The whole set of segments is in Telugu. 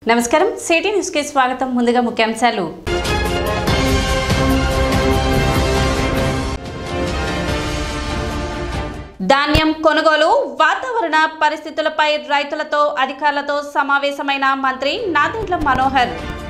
నమస్కారం సిటీ న్యూస్ కి స్వాగతం ముందుగా ముఖ్యాంశాలు ధాన్యం కొనుగోలు వాతావరణ పరిస్థితులపై రైతులతో అధికారులతో సమావేశమైన మంత్రి నాదెండ్ల మనోహర్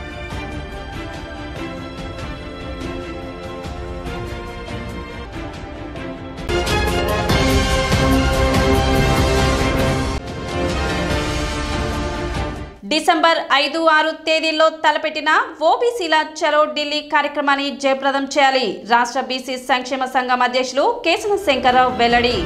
డిసెంబర్ ఐదు ఆరు తేదీల్లో తలపెట్టిన ఓబీసీల చలో ఢిల్లీ కార్యక్రమాన్ని జయప్రదం చేయాలి రాష్ట్ర బీసీ సంక్షేమ సంఘం అధ్యక్షులు కేశవ శంకర్రావు వెల్లడి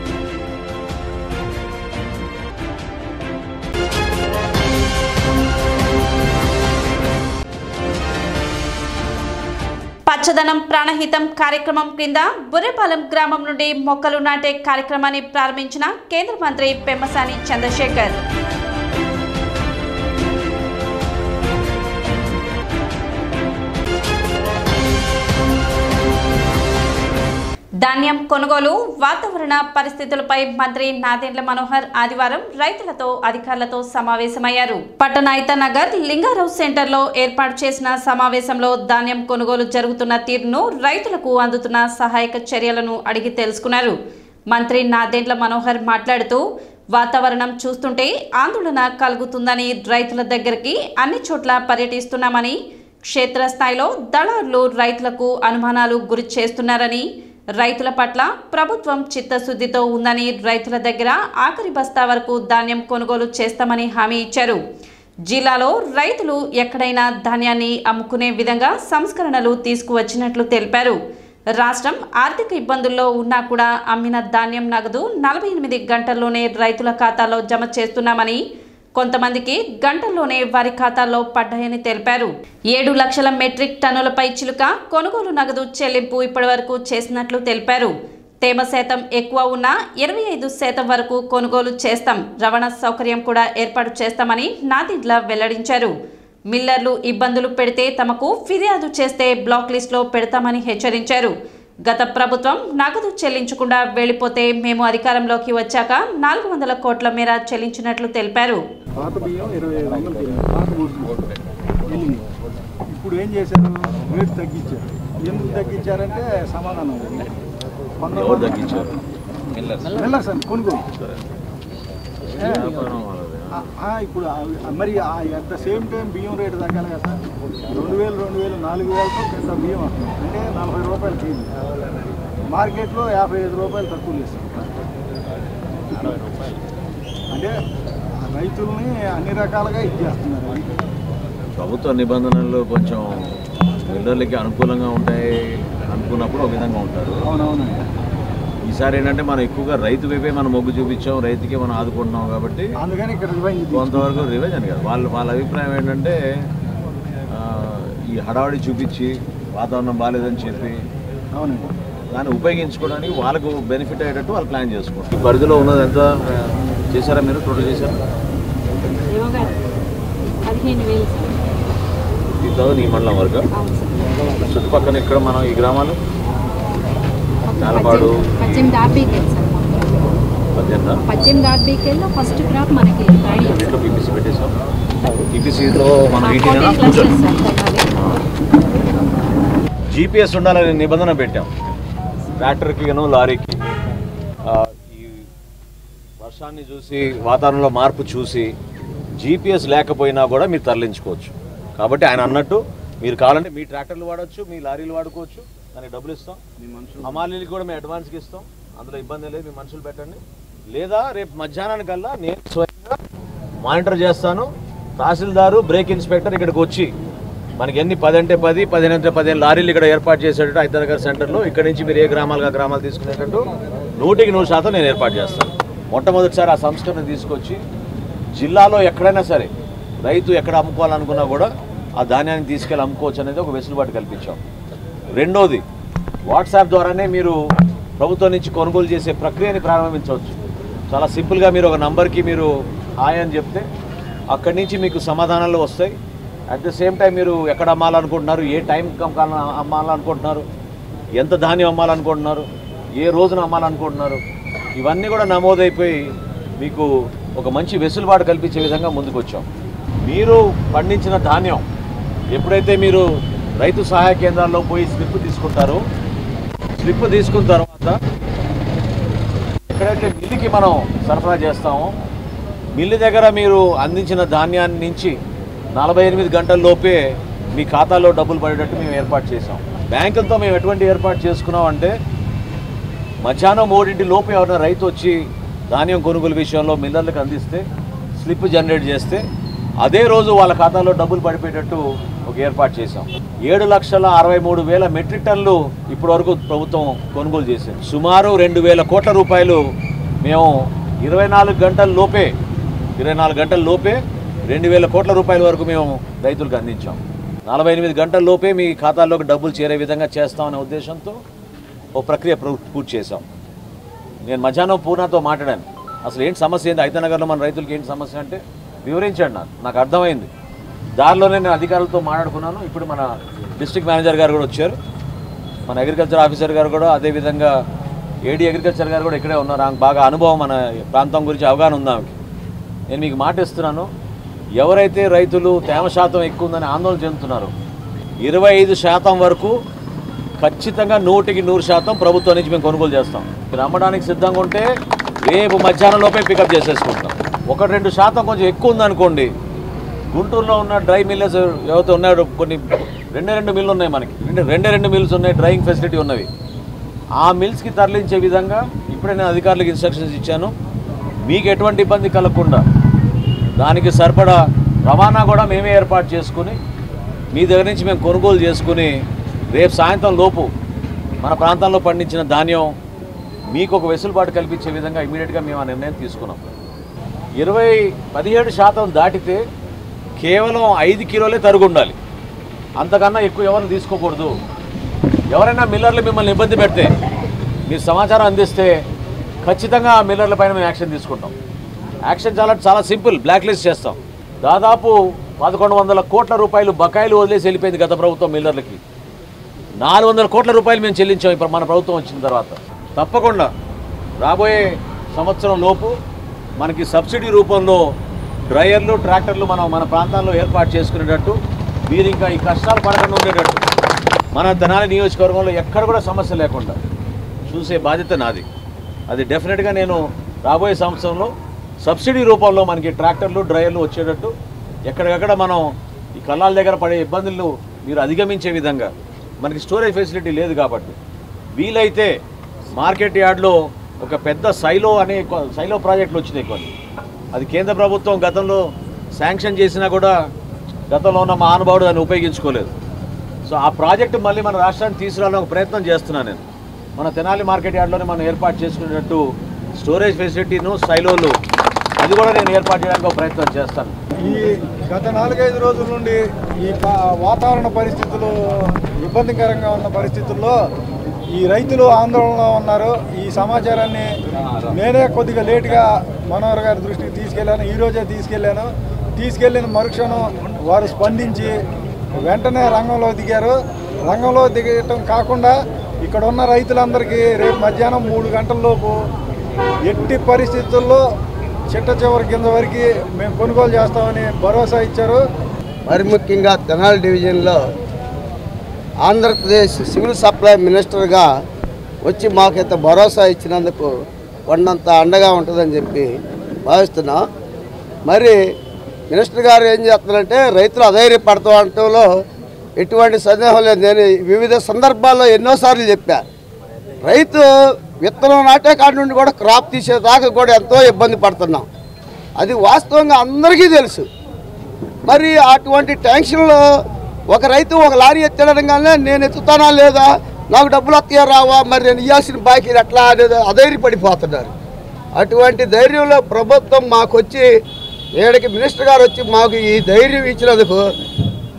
పచ్చదనం ప్రాణహితం కార్యక్రమం క్రింద బుర్రెపాలెం గ్రామం నుండి మొక్కలు నాటే కార్యక్రమాన్ని ప్రారంభించిన కేంద్ర మంత్రి పెమ్మసాని చంద్రశేఖర్ ధాన్యం కొనుగోలు వాతావరణ పరిస్థితులపై మంత్రి నాదెండ్ల మనోహర్ ఆదివారం రైతులతో అధికారులతో సమావేశమయ్యారు పట్టణాయిత నగర్ లింగారావు సెంటర్లో ఏర్పాటు చేసిన సమావేశంలో ధాన్యం కొనుగోలు జరుగుతున్న తీరును రైతులకు అందుతున్న సహాయక చర్యలను అడిగి తెలుసుకున్నారు మంత్రి నాదెండ్ల మనోహర్ మాట్లాడుతూ వాతావరణం చూస్తుంటే ఆందోళన కలుగుతుందని రైతుల దగ్గరికి అన్ని చోట్ల పర్యటిస్తున్నామని క్షేత్రస్థాయిలో దళారులు రైతులకు అనుమానాలు గురి చేస్తున్నారని రైతుల పట్ల ప్రభుత్వం చిత్తశుద్ధితో ఉందని రైతుల దగ్గర ఆఖరి బస్తా వరకు ధాన్యం కొనుగోలు చేస్తామని హామీ ఇచ్చారు జిల్లాలో రైతులు ఎక్కడైనా ధాన్యాన్ని అమ్ముకునే విధంగా సంస్కరణలు తీసుకువచ్చినట్లు తెలిపారు రాష్ట్రం ఆర్థిక ఇబ్బందుల్లో ఉన్నా కూడా అమ్మిన ధాన్యం నగదు నలభై ఎనిమిది గంటల్లోనే రైతుల ఖాతాలో జమ చేస్తున్నామని కొంతమందికి గంటల్లోనే వారి ఖాతాల్లో పడ్డాయని తెలిపారు ఏడు లక్షల మెట్రిక్ టన్నులపై చిలుక కొనుగోలు నగదు చెల్లింపు ఇప్పటివరకు చేసినట్లు తెలిపారు తేమ శాతం ఎక్కువ ఉన్న ఇరవై ఐదు శాతం వరకు కొనుగోలు చేస్తాం రవాణా సౌకర్యం కూడా ఏర్పాటు చేస్తామని నాదిడ్ల వెల్లడించారు మిల్లర్లు ఇబ్బందులు పెడితే తమకు ఫిర్యాదు చేస్తే బ్లాక్ లిస్టులో పెడతామని హెచ్చరించారు గత ప్రభుత్వం నగదు చెల్లించకుండా వెళ్లిపోతే మేము అధికారంలోకి వచ్చాక నాలుగు వందల కోట్ల మేర చెల్లించినట్లు తెలిపారు పాత బియ్యం ఇరవై ఐదు వందలు బియ్యం పాత బోర్డు వెళ్ళింది ఇప్పుడు ఏం చేశారు రేటు తగ్గించారు ఎందుకు తగ్గించారంటే సమాధానం లేదు. పంతొమ్మిది ఎవరు తగ్గించారు వెళ్ళారు సార్ కొనుగోలు ఏ, ఆ, ఆ, ఇప్పుడు ఆ- మరి అట్ ద సేమ్ టైం బియ్యం రేటు తగ్గాలి కదా సార్ రెండు వేలు రెండు వేలు నాలుగు వేలతో కింద బియ్యం వస్తుంది అంటే నలభై రూపాయలు కేజీ మార్కెట్లో యాభై ఐదు రూపాయలు తక్కువ చేస్తారు అంటే రైతుల్ని అన్ని రకాలుగా ఇచ్చేస్తున్నారు ప్రభుత్వ నిబంధనలు కొంచెం బిల్డర్లకి అనుకూలంగా ఉంటాయి అనుకున్నప్పుడు ఒక విధంగా ఉంటారు అవునవునండి ఈసారి ఏంటంటే మనం ఎక్కువగా రైతు వైపే మనం మొగ్గు చూపించాం రైతుకి మనం ఆదుకుంటున్నాం కాబట్టి అందుకని ఇక్కడ రివైండ్ ఇది. కొంతవరకు రివెంజ్ అని కాదు వాళ్ళ వాళ్ళ అభిప్రాయం ఏంటంటే ఆ, ఈ హడావడి చూపించి వాతావరణం బాగాలేదని చెప్పి అవునండి దాన్ని ఉపయోగించుకోవడానికి వాళ్ళకు బెనిఫిట్ అయ్యేటట్టు వాళ్ళు ప్లాన్ చేసుకుంటారు ఈ పరిధిలో ఉన్నది ఎంత ఆ, చేశారా మీరు టోటల్ చేశారా ఏమోగా పదిహేను వేలు సార్ ఈ తర్వాత ఈ మండలం వరకు అవును సార్ చుట్టుపక్కల ఇక్కడ మనం ఈ గ్రామాలు మొత్తం నాలపాడు. పద్దెనిమిది- పద్దెనిమిది ఆర్బీకెల్ సార్ మొత్తం పద్దెనిమిది పద్దెనిమిది ఆర్బీకెల్లో ఫస్ట్ క్రాప్ మనకి రెడీ దీంట్లో పీపీసీ పెట్టేసాం పీపీసీలో మనం ఫార్టీ వీటిని క్లస్టర్స్ సార్ పెట్టాలి జీపీఎస్ ఉండాలనే నిబంధన పెట్టాం ట్రాక్టర్కి గాను లారీకి ఆ, ఈ వర్షాన్ని చూసి వాతావరణంలో మార్పు చూసి జీపీఎస్ లేకపోయినా కూడా మీరు తరలించుకోవచ్చు కాబట్టి ఆయన అన్నట్టు మీరు కావాలంటే మీ ట్రాక్టర్లు వాడచ్చు మీ లారీలు వాడుకోవచ్చు దానికి డబ్బులు ఇస్తాం హమాలీలకి కూడా మేము అడ్వాన్స్కి ఇస్తాం అందులో ఇబ్బంది లేదు మీ మనుషులు పెట్టండి లేదా రేపు మధ్యాహ్నానికల్లా నేను స్వయంగా మానిటర్ చేస్తాను తహసీల్దారు బ్రేక్ ఇన్స్పెక్టర్ ఇక్కడికి వచ్చి మనకి ఎన్ని పది అంటే పది పదిహేను అంటే పదిహేను లారీలు ఇక్కడ ఏర్పాటు చేసేటట్టు హైదరాబాద్ సెంటర్లో ఇక్కడ నుంచి మీరు ఏ గ్రామాలుగా గ్రామాలు తీసుకునేటట్టు నూటికి నూరు శాతం నేను ఏర్పాటు చేస్తాను మొట్టమొదటిసారి ఆ సంస్కరణ తీసుకొచ్చి జిల్లాలో ఎక్కడైనా సరే రైతు ఎక్కడ అమ్ముకోవాలనుకున్నా కూడా ఆ ధాన్యాన్ని తీసుకెళ్ళి అమ్ముకోవచ్చు అనేది ఒక వెసులుబాటు కల్పించాం రెండోది వాట్సాప్ ద్వారానే మీరు ప్రభుత్వం నుంచి కొనుగోలు చేసే ప్రక్రియని ప్రారంభించవచ్చు చాలా సింపుల్గా మీరు ఒక నంబర్కి మీరు హాయ్ అని చెప్తే అక్కడి నుంచి మీకు సమాధానాలు వస్తాయి అట్ ద సేమ్ టైం మీరు ఎక్కడ అమ్మాలనుకుంటున్నారు ఏ టైం అమ్మాలనుకుంటున్నారు ఎంత ధాన్యం అమ్మాలనుకుంటున్నారు ఏ రోజున అమ్మాలనుకుంటున్నారు ఇవన్నీ కూడా నమోదైపోయి మీకు ఒక మంచి వెసులుబాటు కల్పించే విధంగా ముందుకు వచ్చాం మీరు పండించిన ధాన్యం ఎప్పుడైతే మీరు రైతు సహాయ కేంద్రాల్లో పోయి స్లిప్ తీసుకుంటారో స్లిప్ తీసుకున్న తర్వాత ఎక్కడైతే మిల్లుకి మనం సరఫరా చేస్తామో మిల్లు దగ్గర మీరు అందించిన ధాన్యాన్ని నుంచి నలభై ఎనిమిది గంటల లోపే మీ ఖాతాలో డబ్బులు పడేటట్టు మేము ఏర్పాటు చేసాం బ్యాంకులతో మేము ఎటువంటి ఏర్పాటు చేసుకున్నాం అంటే మధ్యాహ్నం మూడింటి లోపు ఎవరైనా రైతు వచ్చి ధాన్యం కొనుగోలు విషయంలో మిల్లర్లకు అందిస్తే స్లిప్ జనరేట్ చేస్తే అదే రోజు వాళ్ళ ఖాతాలో డబ్బులు పడిపోయేటట్టు ఒక ఏర్పాటు చేశాం ఏడు లక్షల అరవై మూడు వేల మెట్రిక్ టన్నులు ఇప్పటి వరకు ప్రభుత్వం కొనుగోలు చేసింది సుమారు రెండు వేల కోట్ల రూపాయలు మేము ఇరవై నాలుగు గంటల లోపే ఇరవై నాలుగు గంటల లోపే రెండు వేల కోట్ల రూపాయల వరకు మేము రైతులకు అందించాం నలభై ఎనిమిది గంటల లోపే మీ ఖాతాల్లోకి డబ్బులు చేరే విధంగా చేస్తామనే ఉద్దేశంతో ఓ ప్రక్రియ ప్రూ- పూర్తి చేశాం నేను మధ్యాహ్నం పూర్ణతో మాట్లాడాను అసలు ఏంటి సమస్య ఏంటి ఐతనగర్లో మన రైతులకి ఏంటి సమస్య అంటే వివరించాడు నాకు నాకు అర్థమైంది దారిలోనే నేను అధికారులతో మాట్లాడుకున్నాను ఇప్పుడు మన డిస్ట్రిక్ట్ మేనేజర్ గారు కూడా వచ్చారు మన అగ్రికల్చర్ ఆఫీసర్ గారు కూడా అదేవిధంగా ఏడీ అగ్రికల్చర్ గారు కూడా ఇక్కడే ఉన్నారు ఆమెకు బాగా అనుభవం మన ప్రాంతం గురించి అవగాహన ఉంది ఆమెకి నేను మీకు మాట ఇస్తున్నాను ఎవరైతే రైతులు తేమ శాతం ఎక్కువ ఉందని ఆందోళన చెందుతున్నారో ఇరవై ఐదు శాతం వరకు ఖచ్చితంగా నూటికి నూరు శాతం ప్రభుత్వం నుంచి మేము కొనుగోలు చేస్తాం మీరు అమ్మడానికి సిద్ధంగా ఉంటే రేపు మధ్యాహ్నం లోపే పికప్ చేసేసుకుంటాం ఒకటి రెండు శాతం కొంచెం ఎక్కువ ఉందనుకోండి గుంటూరులో ఉన్న డ్రై మిల్లర్స్ ఎవరైతే ఉన్నాయో కొన్ని రెండే రెండు మిల్లు ఉన్నాయి మనకి రెండు రెండే రెండు మిల్స్ ఉన్నాయి డ్రైయింగ్ ఫెసిలిటీ ఉన్నవి ఆ మిల్స్కి తరలించే విధంగా ఇప్పుడే నేను అధికారులకు ఇన్స్ట్రక్షన్స్ ఇచ్చాను మీకు ఎటువంటి ఇబ్బంది కలగకుండా దానికి సరిపడా రవాణా కూడా మేమే ఏర్పాటు చేసుకుని మీ దగ్గర నుంచి మేము కొనుగోలు చేసుకుని రేపు సాయంత్రం లోపు మన ప్రాంతంలో పండించిన ధాన్యం మీకు ఒక వెసులుబాటు కల్పించే విధంగా ఇమీడియట్గా మేము ఆ నిర్ణయం తీసుకున్నాం ఇరవై పదిహేడు శాతం దాటితే కేవలం ఐదు కిలోలే తరుగు ఉండాలి అంతకన్నా ఎక్కువ ఎవరిని తీసుకోకూడదు ఎవరైనా మిల్లర్లు మిమ్మల్ని ఇబ్బంది పెడితే మీరు సమాచారం అందిస్తే ఖచ్చితంగా ఆ మిల్లర్ల పైన మేము యాక్షన్ తీసుకుంటాం యాక్షన్ చాలా చాలా సింపుల్ బ్లాక్ లిస్ట్ చేస్తాం దాదాపు పదకొండు వందల కోట్ల రూపాయలు బకాయిలు వదిలేసి వెళ్ళిపోయింది గత ప్రభుత్వం మిల్లర్లకి నాలుగు వందల కోట్ల రూపాయలు మేము చెల్లించాం ఇప్పుడు మన ప్రభుత్వం వచ్చిన తర్వాత తప్పకుండా రాబోయే సంవత్సరం లోపు మనకి సబ్సిడీ రూపంలో డ్రైయర్లు ట్రాక్టర్లు మనం మన ప్రాంతాల్లో ఏర్పాటు చేసుకునేటట్టు మీరు ఇంకా ఈ కష్టాలు పడకుండా ఉండేటట్టు మన తెనాలి నియోజకవర్గంలో ఎక్కడ కూడా సమస్య లేకుండా చూసే బాధ్యత నాది అది డెఫినెట్గా నేను రాబోయే సంవత్సరంలో సబ్సిడీ రూపంలో మనకి ట్రాక్టర్లు డ్రైవర్లు వచ్చేటట్టు ఎక్కడికక్కడ మనం ఈ కళ్ళాల దగ్గర పడే ఇబ్బందులు మీరు అధిగమించే విధంగా మనకి స్టోరేజ్ ఫెసిలిటీ లేదు కాబట్టి వీలైతే మార్కెట్ యార్డ్లో ఒక పెద్ద సైలో అనే కొ- సైలో ప్రాజెక్టులు వచ్చినాయి కొన్ని అది కేంద్ర ప్రభుత్వం గతంలో శాంక్షన్ చేసినా కూడా గతంలో ఉన్న మా అనుభవుడు దాన్ని ఉపయోగించుకోలేదు సో ఆ ప్రాజెక్టు మళ్ళీ మన రాష్ట్రానికి తీసుకురావడానికి ఒక ప్రయత్నం చేస్తున్నాను నేను మన తెనాలి మార్కెట్ యార్డ్లోనే మనం ఏర్పాటు చేసుకునేటట్టు స్టోరేజ్ ఫెసిలిటీను సైలోలు అది కూడా నేను ఏర్పాటు చేయడానికి ఒక ప్రయత్నం చేస్తాను ఈ గత నాలుగైదు రోజుల నుండి ఈ పా- వాతావరణ పరిస్థితులు ఇబ్బందికరంగా ఉన్న పరిస్థితుల్లో ఈ రైతులు ఆందోళనలో ఉన్నారు ఈ సమాచారాన్ని నేనే కొద్దిగా లేటుగా మనోహర్ గారి దృష్టికి తీసుకెళ్ళాను ఈ రోజే తీసుకెళ్ళాను తీసుకెళ్ళిన మరుక్షణం వారు స్పందించి వెంటనే రంగంలో దిగారు రంగంలో దిగటం కాకుండా ఇక్కడ ఉన్న రైతులందరికీ రేపు మధ్యాహ్నం మూడు గంటల లోపు ఎట్టి పరిస్థితుల్లో చిట్ట చివరి కింద వరకు మేము కొనుగోలు చేస్తామని భరోసా ఇచ్చారు మరి ముఖ్యంగా తెనాలి డివిజన్లో ఆంధ్రప్రదేశ్ సివిల్ సప్లై మినిస్టర్గా వచ్చి మాకు ఇంత భరోసా ఇచ్చినందుకు కొండంత అండగా ఉంటుందని చెప్పి భావిస్తున్నాం మరి మినిస్టర్ గారు ఏం చేస్తున్నారంటే రైతులు అధైర్యపడతాం అనటంలో ఎటువంటి సందేహం లేదు నేను వివిధ సందర్భాల్లో ఎన్నోసార్లు చెప్పా రైతు విత్తనం నాటే కాడి నుండి కూడా క్రాప్ తీసేదాకా కూడా ఎంతో ఇబ్బంది పడుతున్నాం అది వాస్తవంగా అందరికీ తెలుసు మరి అటువంటి ట్యాంక్షన్లో ఒక రైతు ఒక లారీ ఎత్తడనగానే నేను ఎత్తుతానా లేదా నాకు డబ్బులు వస్తాయా రావా మరి నేను ఇవ్వాల్సిన బాకీలు ఎట్లా అనేది అధైర్యపడిపోతున్నారు అటువంటి ధైర్యంలో ప్రభుత్వం మాకు వచ్చి ఏడకి మినిస్టర్ గారు వచ్చి మాకు ఈ ధైర్యం ఇచ్చినందుకు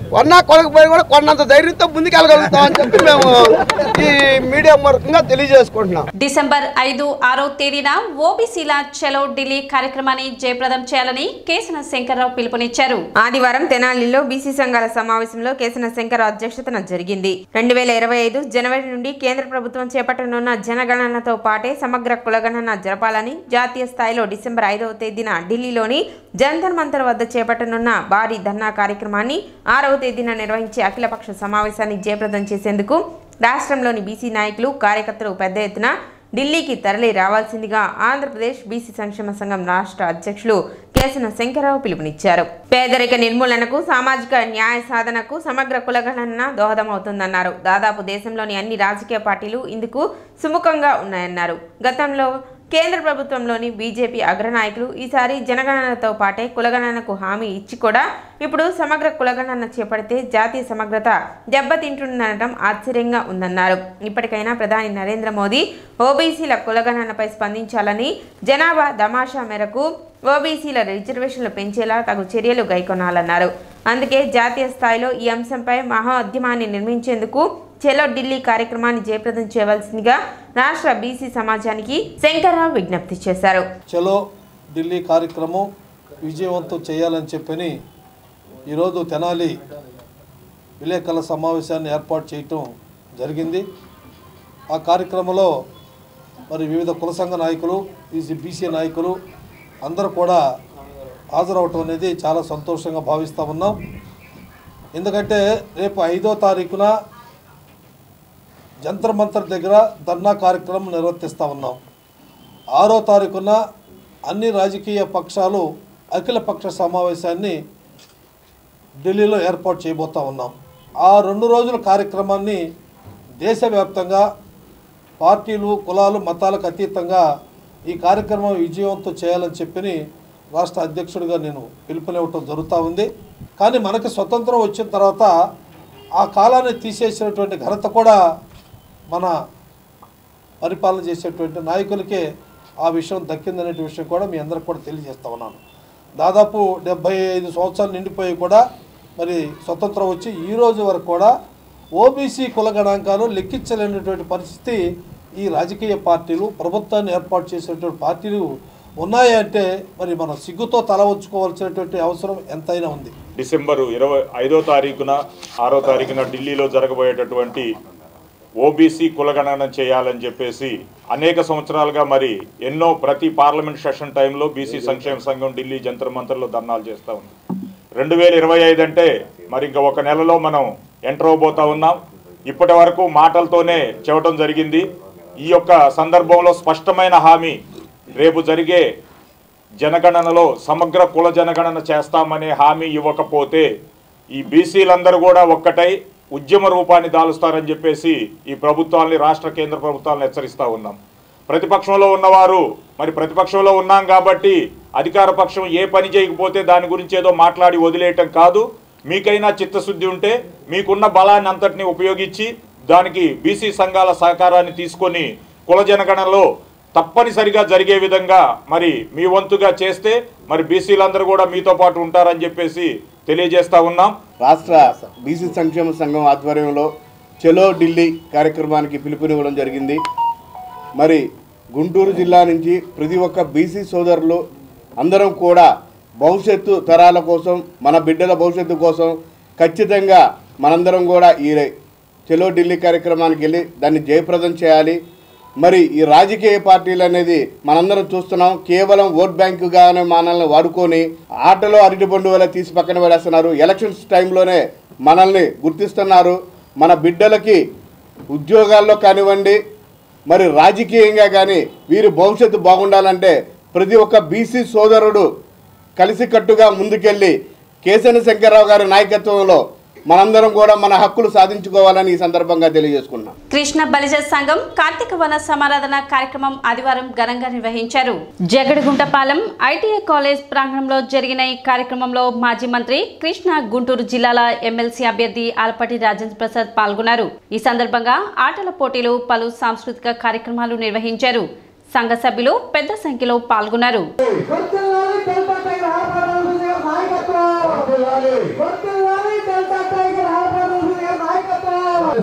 కొన్నా కొనకపోయి కూడా కొన్నంత ధైర్యంతో ముందుకెళ్ళగలుగుతాం అని చెప్పి మేము ఈ మీడియా మార్గంగా తెలియజేసుకుంటున్నాం డిసెంబర్ ఐదు ఆరో తేదీన ఓబీసీల చలో ఢిల్లీ కార్యక్రమాన్ని జయప్రదం చేయాలని కేసన శంకర్రావు పిలుపునిచ్చారు ఆదివారం తెనాలిలో బీసీ సంఘాల సమావేశంలో కేసన శంకర్ అధ్యక్షతన జరిగింది రెండు వేల ఇరవై ఐదు జనవరి నుండి కేంద్ర ప్రభుత్వం చేపట్టనున్న జనగణనతో పాటే సమగ్ర కులగణన జరపాలని జాతీయ స్థాయిలో డిసెంబర్ ఐదవ తేదీన ఢిల్లీలోని జంతర్ మంతర్ వద్ద చేపట్టనున్న భారీ ధర్నా కార్యక్రమాన్ని ఆరవ తేదీన నిర్వహించే అఖిలపక్ష సమావేశాన్ని జయప్రదం చేసేందుకు రాష్ట్రంలోని బీసీ నాయకులు కార్యకర్తలు పెద్ద ఎత్తున ఢిల్లీకి తరలి రావాల్సిందిగా ఆంధ్రప్రదేశ్ బీసీ సంక్షేమ సంఘం రాష్ట్ర అధ్యక్షులు కేసన శంకరరావు పిలుపునిచ్చారు పేదరిక నిర్మూలనకు సామాజిక న్యాయ సాధనకు సమగ్ర కులగణన దోహదమవుతుందన్నారు దాదాపు దేశంలోని అన్ని రాజకీయ పార్టీలు ఇందుకు సుముఖంగా ఉన్నాయన్నారు గతంలో కేంద్ర ప్రభుత్వంలోని బీజేపీ అగ్రనాయకులు ఈసారి జనగణనతో పాటే కులగణనకు హామీ ఇచ్చి కూడా ఇప్పుడు సమగ్ర కులగణన చేపడితే జాతీయ సమగ్రత దెబ్బతింటుందనడం ఆశ్చర్యంగా ఉందన్నారు ఇప్పటికైనా ప్రధాని నరేంద్ర మోదీ ఓబీసీల కులగణనపై స్పందించాలని జనాభా దమాషా మేరకు ఓబీసీల రిజర్వేషన్లు పెంచేలా తగు చర్యలు గైకొనాలన్నారు అందుకే జాతీయ స్థాయిలో ఈ అంశంపై మహోద్యమాన్ని నిర్మించేందుకు చెలో ఢిల్లీ కార్యక్రమాన్ని జయప్రదం చేయవలసిందిగా రాష్ట్ర బీసీ సమాజానికి శంకర్రావు విజ్ఞప్తి చేశారు చలో ఢిల్లీ కార్యక్రమం విజయవంతం చేయాలని చెప్పని ఈరోజు తెనాలి విలేకరుల సమావేశాన్ని ఏర్పాటు చేయటం జరిగింది ఆ కార్యక్రమంలో మరి వివిధ కుల సంఘ నాయకులు బీసీ బీసీ నాయకులు అందరూ కూడా హాజరవటం అనేది చాలా సంతోషంగా భావిస్తూ ఉన్నాం ఎందుకంటే రేపు ఐదో తారీఖున జంతర్ మంతర్ దగ్గర ధర్నా కార్యక్రమం నిర్వర్తిస్తూ ఉన్నాం ఆరో తారీఖున అన్ని రాజకీయ పక్షాలు అఖిల పక్ష సమావేశాన్ని ఢిల్లీలో ఏర్పాటు చేయబోతా ఉన్నాం ఆ రెండు రోజుల కార్యక్రమాన్ని దేశవ్యాప్తంగా పార్టీలు కులాలు మతాలకు అతీతంగా ఈ కార్యక్రమం విజయవంతం చేయాలని చెప్పి రాష్ట్ర అధ్యక్షుడిగా నేను పిలుపునివ్వటం జరుగుతూ ఉంది కానీ మనకి స్వతంత్రం వచ్చిన తర్వాత ఆ కాలాన్ని తీసేసినటువంటి ఘనత కూడా మన పరిపాలన చేసేటువంటి నాయకులకే ఆ విషయం దక్కిందనే విషయం కూడా మీ అందరికి కూడా తెలియజేస్తా ఉన్నాను దాదాపు డెబ్బై ఐదు సంవత్సరాలు నిండిపోయి కూడా మరి స్వతంత్రం వచ్చి ఈ రోజు వరకు కూడా ఓబీసీ కుల గణాంకాలు లెక్కించలేనటువంటి పరిస్థితి ఈ రాజకీయ పార్టీలు ప్రభుత్వాన్ని ఏర్పాటు చేసినటువంటి పార్టీలు ఉన్నాయి అంటే మరి మనం సిగ్గుతో తల ఉంచుకోవాల్సినటువంటి అవసరం ఎంతైనా ఉంది డిసెంబరు ఇరవై ఐదో తారీఖున ఆరో తారీఖున ఢిల్లీలో జరగబోయేటటువంటి ఓబీసీ కులగణన చేయాలని చెప్పేసి అనేక సంవత్సరాలుగా మరి ఎన్నో ప్రతి పార్లమెంట్ సెషన్ టైంలో బీసీ సంక్షేమ సంఘం ఢిల్లీ జంతర్ మంతర్లో ధర్నాలు చేస్తూ ఉంది రెండు వేల ఇరవై ఐదు అంటే మరి ఇంకా ఒక నెలలో మనం ఎంటర్ అవబోతా ఉన్నాం ఇప్పటి వరకు మాటలతోనే చెప్పడం జరిగింది ఈ యొక్క సందర్భంలో స్పష్టమైన హామీ రేపు జరిగే జనగణనలో సమగ్ర కుల జనగణన చేస్తామనే హామీ ఇవ్వకపోతే ఈ బీసీలందరూ కూడా ఒక్కటై ఉద్యమ రూపాన్ని దాలుస్తారని చెప్పేసి ఈ ప్రభుత్వాల్ని రాష్ట్ర కేంద్ర ప్రభుత్వాలను హెచ్చరిస్తూ ఉన్నాం ప్రతిపక్షంలో ఉన్నవారు మరి ప్రతిపక్షంలో ఉన్నాం కాబట్టి అధికార పక్షం ఏ పని చేయకపోతే దాని గురించి ఏదో మాట్లాడి వదిలేయటం కాదు మీకైనా చిత్తశుద్ధి ఉంటే మీకున్న బలాన్ని అంతటిని ఉపయోగించి దానికి బీసీ సంఘాల సహకారాన్ని తీసుకొని కుల జనగణనలో తప్పనిసరిగా జరిగే విధంగా మరి మీ వంతుగా చేస్తే మరి బీసీలందరూ కూడా మీతో పాటు ఉంటారని చెప్పేసి తెలియజేస్తా ఉన్నాం రాష్ట్ర బీసీ సంక్షేమ సంఘం ఆధ్వర్యంలో చలో ఢిల్లీ కార్యక్రమానికి పిలుపునివ్వడం జరిగింది మరి గుంటూరు జిల్లా నుంచి ప్రతి ఒక్క బీసీ సోదరులు అందరం కూడా భవిష్యత్తు తరాల కోసం మన బిడ్డల భవిష్యత్తు కోసం ఖచ్చితంగా మనందరం కూడా ఈ చలో ఢిల్లీ కార్యక్రమానికి వెళ్ళి దాన్ని జయప్రదం చేయాలి మరి ఈ రాజకీయ పార్టీలు అనేది మనందరం చూస్తున్నాం కేవలం ఓట్ బ్యాంకుగానే మనల్ని వాడుకొని ఆటలో అరటిపండు వల్ల తీసి పక్కన పడేస్తున్నారు ఎలక్షన్స్ టైంలోనే మనల్ని గుర్తిస్తున్నారు మన బిడ్డలకి ఉద్యోగాల్లో కానివ్వండి మరి రాజకీయంగా కానీ వీరి భవిష్యత్తు బాగుండాలంటే ప్రతి ఒక్క బీసీ సోదరుడు కలిసికట్టుగా ముందుకెళ్ళి కేసన శంకర్రావు గారి నాయకత్వంలో మనందరం కూడా మన హక్కులు సాధించుకోవాలని ఈ సందర్భంగా తెలియజేసుకున్నాం కృష్ణ బలిజ సంఘం కార్తీక వన సమారాధన కార్యక్రమం ఆదివారం ఘనంగా నిర్వహించారు జగడిగుంటపాలెం ఐటీఐ కాలేజ్ ప్రాంగణంలో జరిగిన ఈ కార్యక్రమంలో మాజీ మంత్రి కృష్ణ గుంటూరు జిల్లాల ఎమ్మెల్సీ అభ్యర్థి ఆలపాటి రాజేంద్ర ప్రసాద్ పాల్గొన్నారు ఈ సందర్భంగా ఆటల పోటీలు పలు సాంస్కృతిక కార్యక్రమాలు నిర్వహించారు సంఘ సభ్యులు పెద్ద సంఖ్యలో పాల్గొన్నారు వర్తిల్లాలి డెల్టా టైగర్ హార్బర్ నాయకత్వం వర్తిల్లాలి వర్తిల్లాలి డెల్టా టైగర్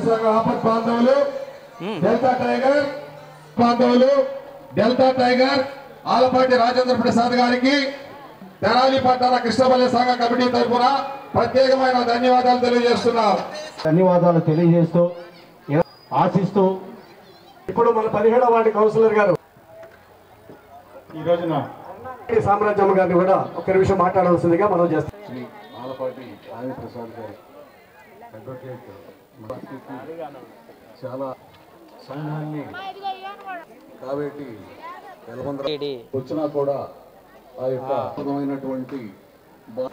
సంఘ ఆపత్ బాంధవులు డెల్టా టైగర్ బాంధవులు డెల్టా టైగర్ ఆలపాటి రాజేంద్ర ప్రసాద్ గారికి తెనాలి పట్టణ కృష్ణపల్లి సంఘ కమిటీ తరఫున ప్రత్యేకమైన ధన్యవాదాలు తెలియజేస్తున్నాం ధన్యవాదాలు తెలియజేస్తూ ఆశిస్తూ ఇప్పుడు మన పదిహేడవ వార్డు కౌన్సిలర్ గారు ఈ రోజున సామ్రాజ్యం గారిని కూడా ఒక నిమిషం మాట్లాడవలసిందిగా మనం చేస్తాం శ్రీ ఆలపాటి రాజేంద్ర ప్రసాద్ గారు అడ్వకేట్ చాలా సంఘాన్ని కాబట్టి వెలమందర వచ్చినా కూడా ఆ యొక్క అద్భుతమైనటువంటి బా-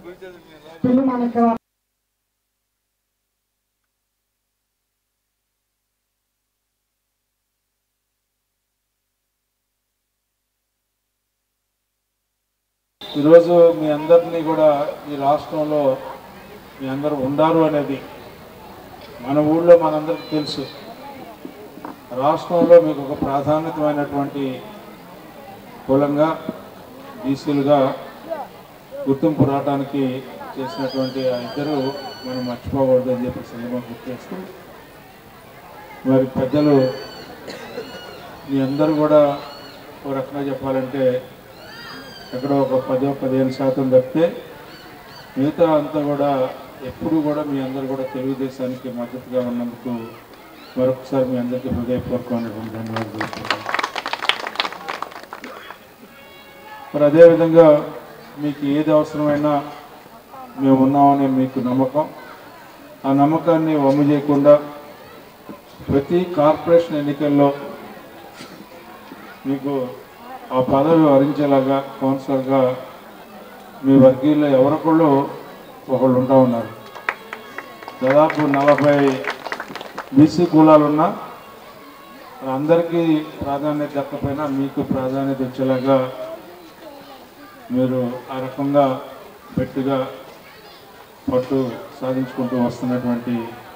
ఈరోజు మీ అందరినీ కూడా ఈ రాష్ట్రంలో మీ అందరూ ఉండారు అనేది మన ఊళ్ళో మనందరికీ తెలుసు రాష్ట్రంలో మీకు ఒక ప్రాధాన్యతమైనటువంటి కులంగా బీసీలుగా గుర్తింపు రావడానికి చేసినటువంటి ఆ ఇద్దరు మనం మర్చిపోకూడదు అని చెప్పి సందర్భం గుర్తు చేస్తూ మరి పెద్దలు మీ అందరూ కూడా ఒక రకంగా చెప్పాలంటే ఎక్కడో ఒక పదో పదిహేను శాతం తప్పితే మిగతా అంతా కూడా ఎప్పుడు కూడా మీ అందరూ కూడా తెలుగుదేశానికి మద్దతుగా ఉన్నందుకు మరొకసారి మీ అందరికీ హృదయపూర్వకమైనటువంటి ధన్యవాదాలు తెలుపుతున్నాను. మరి అదేవిధంగా మీకు ఏది అవసరమైనా మేము ఉన్నామనే మీకు నమ్మకం ఆ నమ్మకాన్ని వమ్ము చేయకుండా ప్రతి కార్పొరేషన్ ఎన్నికల్లో మీకు ఆ పదవి వరించేలాగా కౌన్సిలర్గా మీ వర్గీయుల్లో ఎవరొకళ్ళు ఒకళ్ళు ఉంటా ఉన్నారు దాదాపు నలభై బీసీ కులాలున్నా అందరికీ ప్రాధాన్యత దక్కకపోయినా మీకు ప్రాధాన్యత వచ్చేలాగా మీరు ఆ రకంగా గట్టిగా పట్టు సాధించుకుంటూ వస్తున్నటువంటి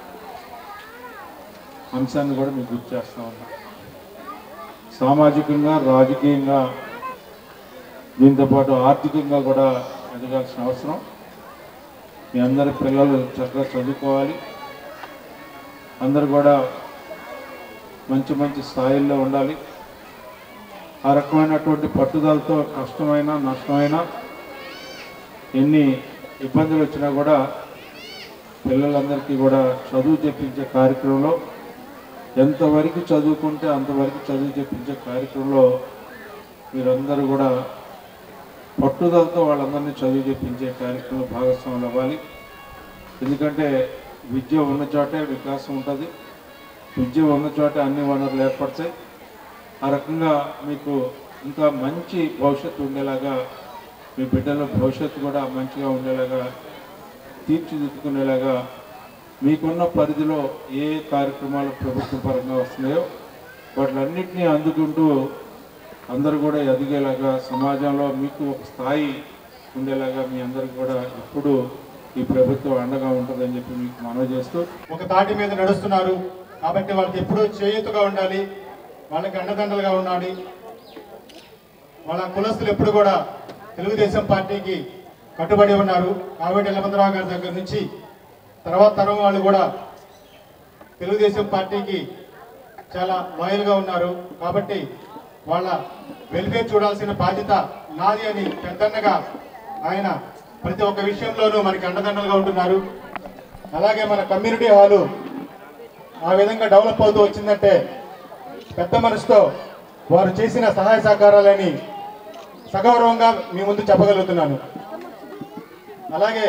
అంశాన్ని కూడా మీకు గుర్తు చేస్తా ఉన్నా సామాజికంగా రాజకీయంగా దీంతో పాటు ఆర్థికంగా కూడా ఎదగాల్సిన అవసరం మీ అందరి పిల్లలు చక్కగా చదువుకోవాలి అందరు కూడా మంచి మంచి స్థాయిల్లో ఉండాలి ఆ రకమైనటువంటి పట్టుదలతో కష్టమైన నష్టమైన ఎన్ని ఇబ్బందులు వచ్చినా కూడా పిల్లలందరికీ కూడా చదువు చెప్పించే కార్యక్రమంలో ఎంతవరకు చదువుకుంటే అంతవరకు చదువు చెప్పించే కార్యక్రమంలో మీరందరూ కూడా పట్టుదలతో వాళ్ళందరినీ చదువు చెప్పించే కార్యక్రమంలో భాగస్వాములు అవ్వాలి ఎందుకంటే విద్య ఉన్న చోటే వికాసం ఉంటుంది విద్య ఉన్న చోటే అన్ని వనరులు ఏర్పడతాయి ఆ రకంగా మీకు ఇంకా మంచి భవిష్యత్తు ఉండేలాగా మీ బిడ్డల భవిష్యత్తు కూడా మంచిగా ఉండేలాగా తీర్చిదిద్దుకునేలాగా మీకున్న పరిధిలో ఏ ఏ కార్యక్రమాలు ప్రభుత్వ పరంగా వస్తున్నాయో వాటిలన్నింటినీ అందుకుంటూ అందరూ కూడా ఎదిగేలాగా సమాజంలో మీకు ఒక స్థాయి ఉండేలాగా మీ అందరికి కూడా ఎప్పుడు ఈ ప్రభుత్వం అండగా ఉంటుందని చెప్పి మీకు మనవి చేస్తూ ఒక తాటి మీద నడుస్తున్నారు కాబట్టి వాళ్ళకి ఎప్పుడూ చేయూతగా ఉండాలి వాళ్ళకి అండదండలుగా ఉండాలి వాళ్ళ కులస్తులు ఎప్పుడు కూడా తెలుగుదేశం పార్టీకి కట్టుబడి ఉన్నారు కాబట్టి ఎల్లమందరావు గారి దగ్గర నుంచి తర్వాత తరం వాళ్ళు కూడా తెలుగుదేశం పార్టీకి చాలా లాయల్గా ఉన్నారు కాబట్టి వాళ్ళ వెల్ఫేర్ చూడాల్సిన బాధ్యత నాది అని పెద్దన్నగా ఆయన ప్రతి ఒక్క విషయంలోనూ మనకి అండదండలుగా ఉంటున్నారు అలాగే మన కమ్యూనిటీ హాలు ఆ విధంగా డెవలప్ అవుతూ వచ్చిందంటే పెద్ద మనసుతో వారు చేసిన సహాయ సహకారాలని సగౌరవంగా మీ ముందు చెప్పగలుగుతున్నాను అలాగే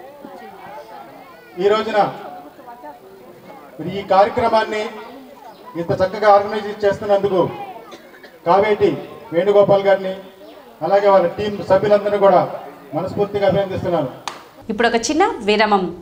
ఈ రోజున మరి ఈ కార్యక్రమాన్ని ఇంత చక్కగా ఆర్గనైజ్ చేస్తున్నందుకు కావేటి వేణుగోపాల్ గారిని అలాగే వాళ్ళ టీం సభ్యులందరినీ కూడా మనస్ఫూర్తిగా అభినందిస్తున్నాను ఇప్పుడు ఒక చిన్న విరామం